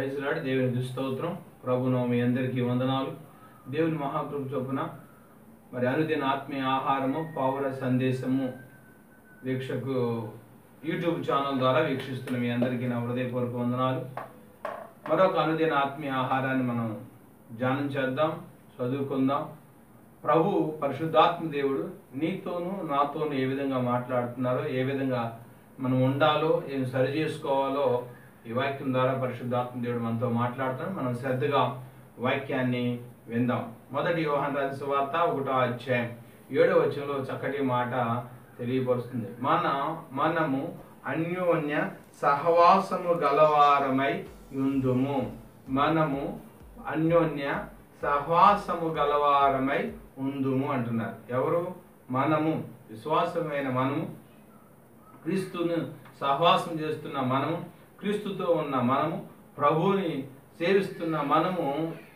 praise lord దేవుని దుస్తోత్రం ప్రభును మీ అందరికీ వందనాలు దేవుని మహాకృప చొప్పున మరి అనుదిన ఆత్మీయ ఆహారము పౌర సందేశము వీక్షకు యూట్యూబ్ ఛానల్ ద్వారా వీక్షిస్తున్న మీ అందరికీ నా హృదయపూర్వక వందనాలు మరొక అనుదిన ఆత్మీయ ఆహారాన్ని మనం ధ్యానం చేద్దాం చదువుకుందాం ప్రభు పరిశుద్ధాత్మ దేవుడు నీతోనూ నాతోనూ ఏ విధంగా మాట్లాడుతున్నారో ఏ విధంగా మనం ఉండాలో ఏం సరి చేసుకోవాలో ఈ వాక్యం ద్వారా పరిశుద్ధాత్మ దేవుడు మనతో మాట్లాడుతున్నాడు మనం శ్రద్ధగా వాక్యాన్ని విందాం మొదటి యోహాన్ రాజు సువార్త ఒకటో అధ్యాయం ఏడో వచనంలో చక్కటి మాట తెలియపరుస్తుంది మన మనము అన్యోన్య సహవాసము గలవారమై ఉందుము మనము అన్యోన్య సహవాసము గలవారమై ఉందుము అంటున్నారు ఎవరు మనము విశ్వాసమైన మనము క్రీస్తును సహవాసం చేస్తున్న మనము క్రీస్తుతో ఉన్న మనము ప్రభువుని సేవిస్తున్న మనము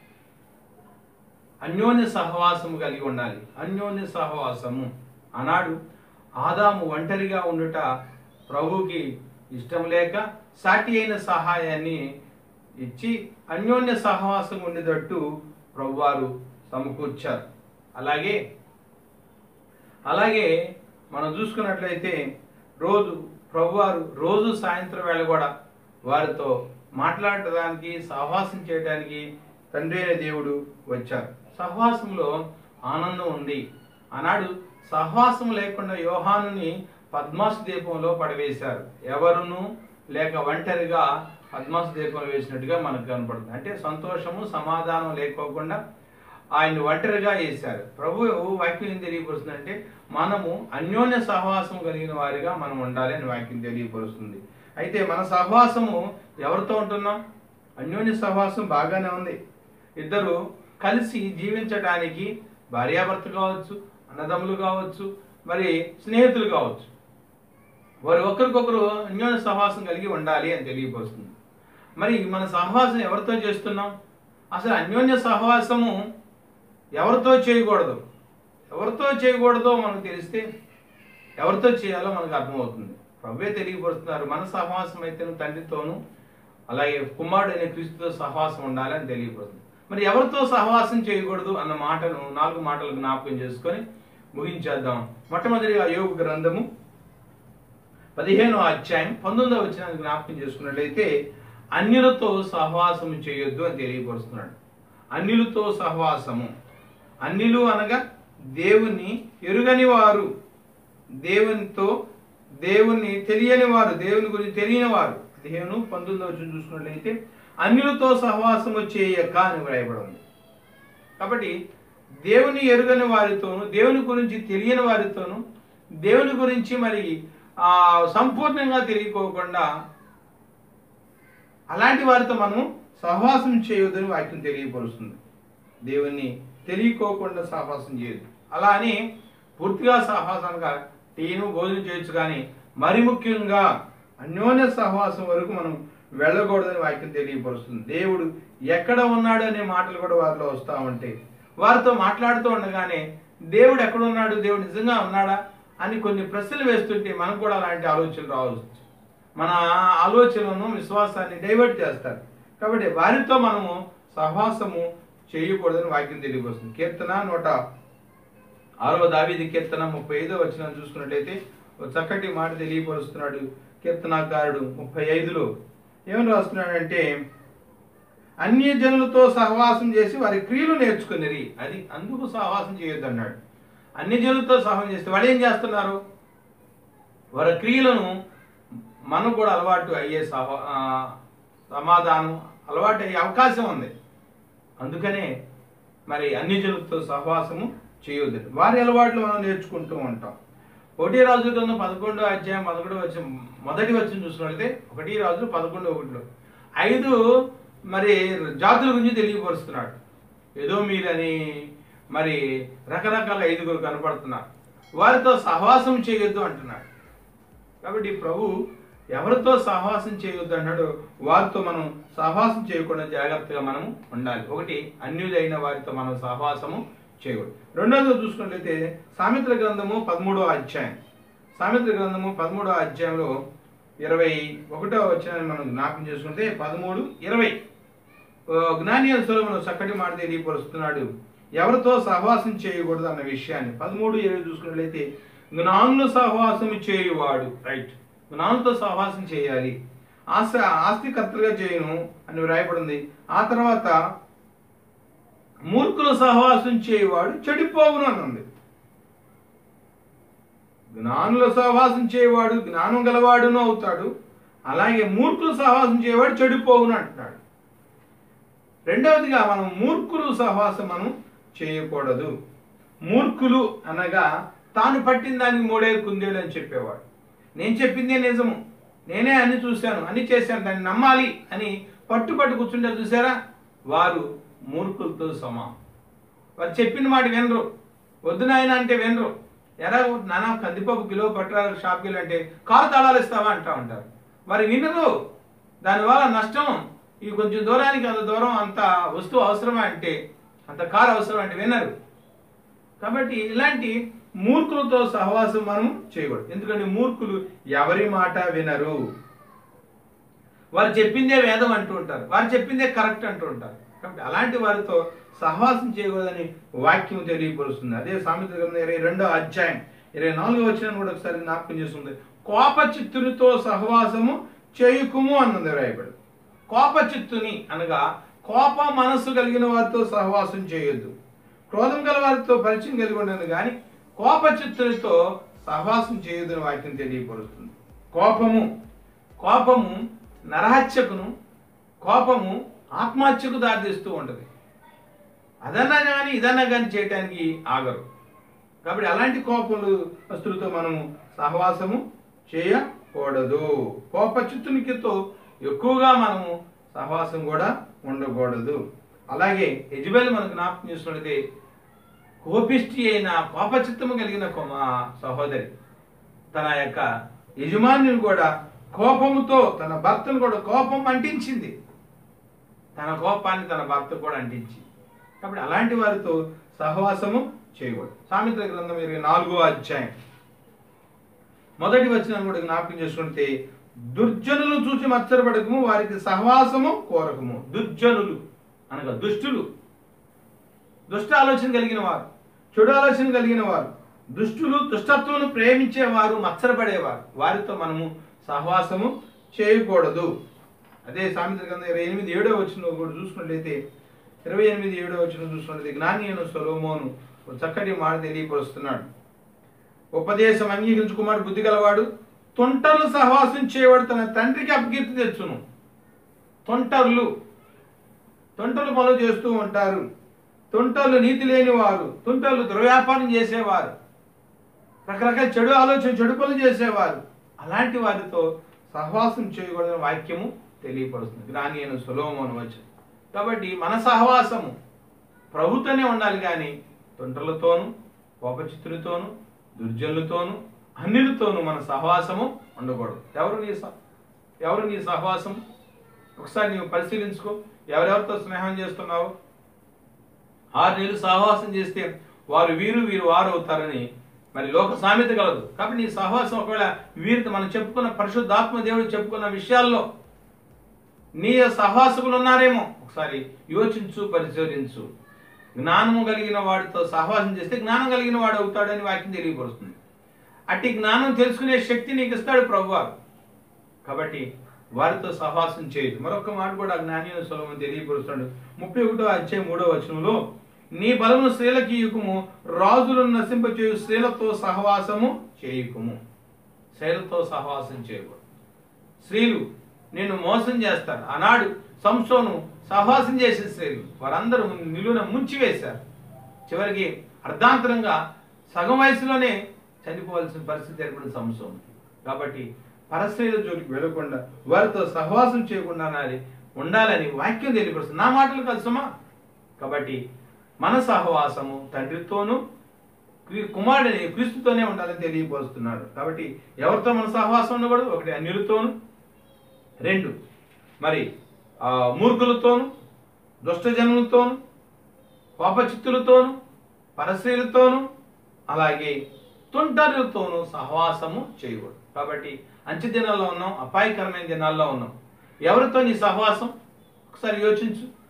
అన్యోన్య సహవాసము కలిగి ఉండాలి అన్యోన్య సహవాసము ఆనాడు ఆదాము ఒంటరిగా ఉండుట ప్రభువుకి ఇష్టం లేక సాటి అయిన సహాయాన్ని ఇచ్చి అన్యోన్య సహవాసం ఉండేటట్టు ప్రభువారు సమకూర్చారు అలాగే అలాగే మనం చూసుకున్నట్లయితే రోజు ప్రభువారు రోజు సాయంత్రం వేళ కూడా వారితో మాట్లాడటానికి సహవాసం చేయడానికి తండ్రి అయిన దేవుడు వచ్చారు సహవాసంలో ఆనందం ఉంది ఆనాడు సహవాసం లేకుండా యోహానుని పద్మాసు దీపంలో పడవేశారు ఎవరును లేక ఒంటరిగా పద్మాసు దీపంలో వేసినట్టుగా మనకు కనపడుతుంది అంటే సంతోషము సమాధానం లేకోకుండా ఆయన ఒంటరిగా వేశారు ప్రభు వాక్యం ఏం తెలియపరుస్తుందంటే మనము అన్యోన్య సహవాసం కలిగిన వారిగా మనం ఉండాలి అని వాక్యం తెలియపరుస్తుంది అయితే మన సహవాసము ఎవరితో ఉంటున్నాం అన్యోన్య సహవాసం బాగానే ఉంది ఇద్దరు కలిసి జీవించడానికి భార్యాభర్త కావచ్చు అన్నదమ్ములు కావచ్చు మరి స్నేహితులు కావచ్చు వారు ఒకరికొకరు అన్యోన్య సహవాసం కలిగి ఉండాలి అని తెలియపరుస్తుంది మరి మన సహవాసం ఎవరితో చేస్తున్నాం అసలు అన్యోన్య సహవాసము ఎవరితో చేయకూడదు ఎవరితో చేయకూడదో మనకు తెలిస్తే ఎవరితో చేయాలో మనకు అర్థమవుతుంది ప్రభువే తెలియపరుస్తున్నారు మన సహవాసం అయితే తండ్రితోనూ అలాగే కుమారుడైన క్రీస్తుతో సహవాసం ఉండాలని తెలియపరుస్తుంది మరి ఎవరితో సహవాసం చేయకూడదు అన్న మాటను నాలుగు మాటలు జ్ఞాపకం చేసుకొని ముగించేద్దాం మొట్టమొదటిగా యోగ గ్రంథము పదిహేనో అధ్యాయం పంతొమ్మిదో వచ్చిన జ్ఞాపకం చేసుకున్నట్లయితే అన్యులతో సహవాసము చేయొద్దు అని తెలియపరుస్తున్నాడు అన్యులతో సహవాసము అన్యులు అనగా దేవుని ఎరుగని వారు దేవునితో దేవుని తెలియని వారు దేవుని గురించి తెలియని వారు పదిహేను పంతొమ్మిది వచ్చి చూసుకున్నట్లయితే అన్యులతో సహవాసము చేయక అని వ్రాయబడి ఉంది కాబట్టి దేవుని ఎరుగని వారితోను దేవుని గురించి తెలియని వారితోను దేవుని గురించి మరి ఆ సంపూర్ణంగా తెలియకోకుండా అలాంటి వారితో మనం సహవాసం చేయొద్దని వాక్యం తెలియపరుస్తుంది దేవుణ్ణి తెలియకోకుండా సహవాసం చేయొద్దు అలా అని పూర్తిగా సహవాసంగా టీను భోజనం చేయొచ్చు కానీ మరి ముఖ్యంగా అన్యోన్య సహవాసం వరకు మనం వెళ్ళకూడదని వాక్యం తెలియపరుస్తుంది దేవుడు ఎక్కడ ఉన్నాడు అనే మాటలు కూడా వారిలో వస్తూ ఉంటాయి వారితో మాట్లాడుతూ ఉండగానే దేవుడు ఎక్కడ ఉన్నాడు దేవుడు నిజంగా ఉన్నాడా అని కొన్ని ప్రశ్నలు వేస్తుంటే మనకు కూడా అలాంటి ఆలోచనలు రావచ్చు మన ఆలోచనలను విశ్వాసాన్ని డైవర్ట్ చేస్తారు కాబట్టి వారితో మనము సహవాసము చేయకూడదని వాక్యం తెలియవస్తుంది కీర్తన నూట ఆరవ దావీది కీర్తన ముప్పై ఐదో వచ్చిన చూసుకున్నట్లయితే ఒక చక్కటి మాట తెలియపరుస్తున్నాడు కీర్తనాకారుడు ముప్పై ఐదులో ఏమని రాస్తున్నాడంటే అన్య జనులతో సహవాసం చేసి వారి క్రియలు నేర్చుకునేది అది అందుకు సహవాసం చేయొద్దు అన్నాడు అన్ని జనులతో సహవాసం చేస్తే వాళ్ళు ఏం చేస్తున్నారు వారి క్రియలను మనకు కూడా అలవాటు అయ్యే సహ ఆ, సమాధానం అలవాటు అయ్యే అవకాశం ఉంది అందుకనే మరి అన్ని జనులతో సహవాసము చేయొద్దు వారి అలవాట్లు మనం నేర్చుకుంటూ ఉంటాం ఒకటి రాజు గ్రంథం పదకొండో అధ్యాయం పదకొండో వచ్చి మొదటి వచ్చిన చూసినట్లయితే ఒకటి రాజు పదకొండు ఒకటిలో ఐదు మరి జాతుల గురించి తెలియపరుస్తున్నాడు ఏదో మీరని మరి రకరకాల ఐదుగురు కనపడుతున్నారు వారితో సహవాసం చేయొద్దు అంటున్నాడు కాబట్టి ప్రభు ఎవరితో సహవాసం చేయొద్దు అన్నాడు వారితో మనం సహవాసం చేయకుండా జాగ్రత్తగా మనం ఉండాలి ఒకటి అన్యులైన వారితో మనం సహవాసము చేయకూడదు రెండోది చూసుకున్నట్లయితే సామెతల గ్రంథము పదమూడో అధ్యాయం సామెతల గ్రంథము పదమూడో అధ్యాయంలో ఇరవై ఒకటో వచ్చిన మనం జ్ఞాపకం చేసుకుంటే పదమూడు ఇరవై ఆ, జ్ఞాని అయిన సొలొమోను చక్కటి మాట తెలియపరుస్తున్నాడు ఎవరితో సహవాసం చేయకూడదు అన్న విషయాన్ని పదమూడు ఇరవై చూసుకున్నట్లయితే జ్ఞానుల సహవాసం చేయువాడు రైట్ జ్ఞానులతో సహవాసం చేయాలి ఆశ ఆస్తికర్తలుగా చేయను అని వ్రాయబడింది ఆ తర్వాత మూర్ఖుల సహవాసం చేయవాడు చెడిపోవును అని ఉంది జ్ఞానుల సహవాసం చేయవాడు జ్ఞానం గలవాడును అవుతాడు అలాగే మూర్ఖుల సహవాసం చేయవాడు చెడిపోవును అంటున్నాడు రెండవదిగా మనం మూర్ఖులు సహవాసం మనం చేయకూడదు మూర్ఖులు అనగా తాను పట్టిన దానికి మూడేళ్ళు కుందేలు అని చెప్పేవాడు నేను చెప్పిందే నిజము నేనే అన్ని చూశాను అన్ని చేశాను దాన్ని నమ్మాలి అని పట్టుపట్టు కూర్చుంటే చూసారా వారు మూర్ఖులతో సమానం వారు చెప్పిన మాట వినరు వద్దు నాయన అంటే వినరు ఎరా నానా కందిపప్పు కిలో పట్ల షాప్కి వెళ్ళి అంటే కారు తాళాలు ఇస్తావా అంటా ఉంటారు మరి వినరు దానివల్ల నష్టం ఈ కొంచెం దూరానికి అంత దూరం అంత వస్తువు అవసరమా అంటే అంత కారు అవసరం అంటే వినరు కాబట్టి ఇలాంటి మూర్ఖులతో సహవాసం మనం చేయకూడదు ఎందుకంటే మూర్ఖులు ఎవరి మాట వినరు వారు చెప్పిందే వేదం అంటూ ఉంటారు వారు చెప్పిందే కరెక్ట్ అంటూ ఉంటారు కాబట్టి అలాంటి వారితో సహవాసం చేయకూడదని వాక్యం తెలియపరుస్తుంది అదే సామెత గ్రంథం ఇరవై రెండో అధ్యాయం ఇరవై నాలుగో వచ్చిన కూడా ఒకసారి జ్ఞాపకం చేస్తుంది కోప చిత్తునితో సహవాసము చేయుకుము అన్నది రాయబడి కోప చిత్తుని అనగా కోప మనస్సు కలిగిన వారితో సహవాసం చేయొద్దు క్రోధం గల వారితో పరిచయం కలిగి ఉండను కానీ కోప చిత్తునితో సహవాసం చేయొద్దని వాక్యం తెలియపరుస్తుంది కోపము కోపము నరహత్యకును కోపము ఆత్మహత్యకు దారితీస్తూ ఉంటుంది అదన్నా కానీ ఇదన్నా కానీ చేయటానికి ఆగరు కాబట్టి అలాంటి కోపములు వస్తువులతో మనము సహవాసము చేయకూడదు కోప చిత్తునికితో ఎక్కువగా మనము సహవాసం కూడా ఉండకూడదు అలాగే యజబెల్ మనకు జ్ఞాపకం చేస్తున్నది కోపిష్టి అయిన కోపచిత్తము కలిగిన కొమ సహోదరి తన యొక్క యజమానిని కూడా కోపముతో తన భర్తను కూడా కోపం అంటించింది తన కోపాన్ని తన భర్త కూడా అంటించి కాబట్టి అలాంటి వారితో సహవాసము చేయకూడదు సామెతల గ్రంథం ఇరవై నాలుగో అధ్యాయం మొదటి వచ్చిన కూడా జ్ఞాపకం చేసుకుంటే దుర్జనులు చూసి మత్సరపడకము వారికి సహవాసము కోరకము దుర్జనులు అనగా దుష్టులు దుష్ట ఆలోచన కలిగిన వారు చెడు ఆలోచన కలిగిన వారు దుష్టులు దుష్టత్వను ప్రేమించేవారు మత్సరపడేవారు వారితో మనము సహవాసము చేయకూడదు అదే సామెత గ్రంథం ఇరవై ఎనిమిది ఏడో వచ్చిన కూడా చూసుకున్నట్లయితే ఇరవై ఎనిమిది ఏడో వచ్చిన చూసుకున్నట్లయితే జ్ఞాని అయిన సొలోమోను ఒక చక్కటి మాట తెలియపరుస్తున్నాడు ఉపదేశం అంగీకరించుకుమాడు బుద్ధి గలవాడు తొంటర్లు సహవాసం చేయవాడు తన తండ్రికి అపకీర్తి తెచ్చును తొంటర్లు తొంటలు పనులు చేస్తూ ఉంటారు తొంటలు నీతి లేని వారు తొంటలు దుర్వ్యాపారం చేసేవారు రకరకాల చెడు ఆలోచన చెడు పనులు చేసేవారు అలాంటి వారితో సహవాసం చేయకూడదని వాక్యము తెలియపరుస్తుంది జ్ఞాని అయిన సులోమోను వచ్చి కాబట్టి మన సహవాసము ప్రభుతోనే ఉండాలి కానీ తొంటలతోనూ కోపచిత్తులతోనూ దుర్జనులతోనూ అన్నిటితోనూ మన సహవాసము ఉండకూడదు ఎవరు నీ సహ ఎవరు నీ సహవాసం ఒకసారి నీవు పరిశీలించుకో ఎవరెవరితో స్నేహం చేస్తున్నావు ఆరు నెలలు సహవాసం చేస్తే వారు వీరు వీరు వారు అవుతారని మరి లోక సామెత కలదు కాబట్టి నీ సహవాసం ఒకవేళ వీరితో మనం చెప్పుకున్న పరిశుద్ధాత్మ దేవుడు చెప్పుకున్న విషయాల్లో నీ సహవాసకులు ఉన్నారేమో ఒకసారి యోచించు పరిశోధించు జ్ఞానము కలిగిన వాడితో సహవాసం చేస్తే జ్ఞానం కలిగిన వాడు అవుతాడని వాక్యం తెలియపరుస్తుంది అట్టి జ్ఞానం తెలుసుకునే శక్తి నీకు ఇస్తాడు ప్రభువారు కాబట్టి వారితో సహవాసం చేయదు మరొక మాట కూడా జ్ఞాని సులభం తెలియపరుస్తాడు ముప్పై ఒకటో అధ్యాయం మూడో వచనంలో నీ బలము స్త్రీలకి యుగము రాజులను నశింపచేయు స్త్రీలతో సహవాసము చేయుకుము స్త్రీలతో సహవాసం చేయకూడదు స్త్రీలు నేను మోసం చేస్తారు ఆనాడు సంసోను సహవాసం చేసిన స్త్రీలు వారందరూ నిలువున ముంచివేశారు చివరికి అర్ధాంతరంగా సగం వయసులోనే చనిపోవాల్సిన పరిస్థితి ఏర్పడిన సంసోను కాబట్టి పరస్త్రీల జోలికి వెళ్ళకుండా వారితో సహవాసం చేయకుండా ఉండాలి ఉండాలని వాక్యం తెలియపరుస్తుంది నా మాటలు కలుసమా కాబట్టి మన సహవాసము తండ్రితోనూ క్రీ- కుమారుడిని క్రీస్తుతోనే ఉండాలని తెలియపరుస్తున్నాడు కాబట్టి ఎవరితో మన సహవాసం ఉండకూడదు ఒకటి అన్యులతోను రెండు మరి ఆ, మూర్ఖులతోను దుష్టజనులతోను కోపచిత్తులతోను పరస్త్రీలతోను అలాగే తుంటరులతోనూ సహవాసము చేయకూడదు కాబట్టి అంచె దినాల్లో ఉన్నాం అపాయకరమైన దినాల్లో ఉన్నాం ఎవరితో నీ సహవాసం ఒకసారి యోచించు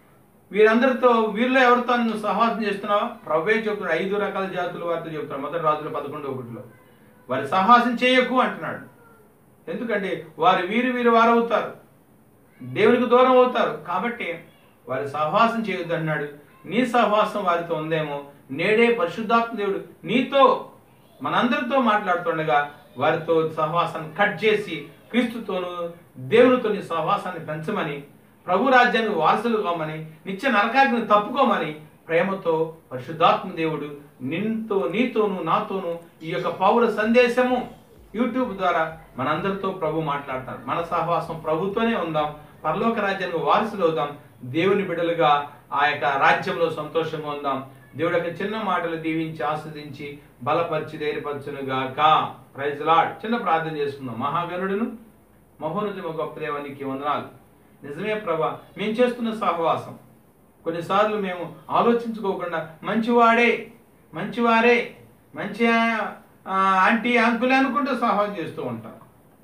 వీరందరితో వీరిలో ఎవరితో నువ్వు సహవాసం చేస్తున్నావా ప్రవ్వే చెప్తున్నాడు ఐదు రకాల జాతుల వారితో చెప్తున్నాడు మొదటి రాజుల పదకొండు ఒకటిలో వారి సహవాసం చేయకు అంటున్నాడు ఎందుకంటే వారు వీరు వీరు వారు అవుతారు దేవునికి దూరం అవుతారు కాబట్టి వారి సహవాసం చేయొద్దు అన్నాడు నీ సహవాసం వారితో ఉందేమో నేడే పరిశుద్ధాత్మ దేవుడు నీతో మనందరితో మాట్లాడుతుండగా వారితో సహవాసాన్ని కట్ చేసి క్రీస్తుతోను దేవునితో నీ సహవాసాన్ని పెంచమని ప్రభు రాజ్యానికి వారసులు కామని నిత్య నరకాగ్ని తప్పుకోమని ప్రేమతో పరిశుద్ధాత్మ దేవుడు నిన్తో నీతోను నాతోను ఈ యొక్క పౌర సందేశము యూట్యూబ్ ద్వారా మనందరితో ప్రభు మాట్లాడతారు మన సహవాసం ప్రభుతోనే ఉందాం పరలోక రాజ్యానికి వారసులు అవుదాం దేవుని బిడ్డలుగా ఆ యొక్క రాజ్యంలో సంతోషంగా ఉందాం దేవుడు యొక్క చిన్న మాటలు దీవించి ఆస్వాదించి బలపరిచి ధైర్యపరచునుగాక ప్రైజ్ లాడ్ చిన్న ప్రార్థన చేసుకుందాం మహాగణుడును మహోన్నతము గొప్ప దేవానికి వందనాలు నిజమే ప్రభా మేము చేస్తున్న సహవాసం కొన్నిసార్లు మేము ఆలోచించుకోకుండా మంచివాడే మంచివారే మంచి ఆ, ఆంటీ అంకులే అనుకుంటూ సహవాసం చేస్తూ ఉంటారు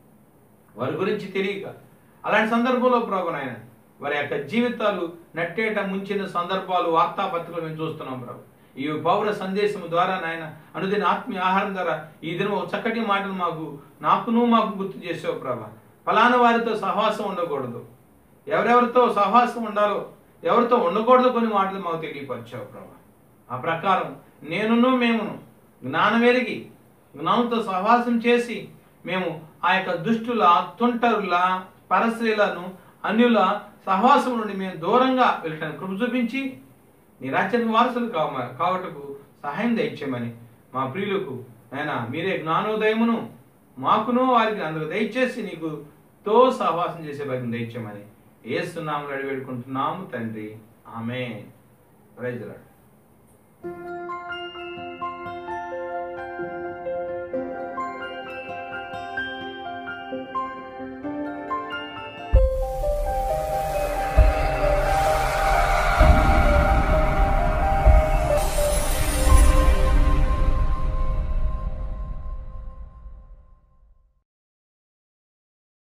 వారి గురించి తెలియక అలాంటి సందర్భంలో ప్రభు నాయన వారి యొక్క జీవితాలు నట్టేట ముంచిన సందర్భాలు వార్తాపత్రికలు మేము చూస్తున్నాం ప్రభు ఈ పౌర సందేశం ద్వారా నాయన అనుదిన ఆత్మీయ ఆహారం ద్వారా ఈ దినం ఒక చక్కటి మాటలు మాకు నాకును మాకు గుర్తు చేసావు ప్రభా ఫలానా వారితో సహవాసం ఉండకూడదు ఎవరెవరితో సహవాసం ఉండాలో ఎవరితో ఉండకూడదు కొన్ని మాటలు మాకు తెలియపరిచావు ప్రభా ఆ ప్రకారం నేనును మేమును జ్ఞానం ఎరిగి జ్ఞానంతో సహవాసం చేసి మేము ఆ యొక్క దుష్టుల తుంటరుల పరశ్రీలను అన్యుల సహవాసం నుండి మేము దూరంగా వెళ్ళటానికి కృప చూపించి నీ రాజ్యానికి వారసులు కావ కావటకు సహాయం దయచేయమని మా ప్రియులకు నాయన మీరే జ్ఞానోదయమును మాకును వారికి అందుకు దయచేసి నీకు తో సహవాసం చేసే భాగ్యం దయచేయమని ఏస్తున్నాము అడివేడుకుంటున్నాము తండ్రి ఆమె ప్రైజ్ లార్డ్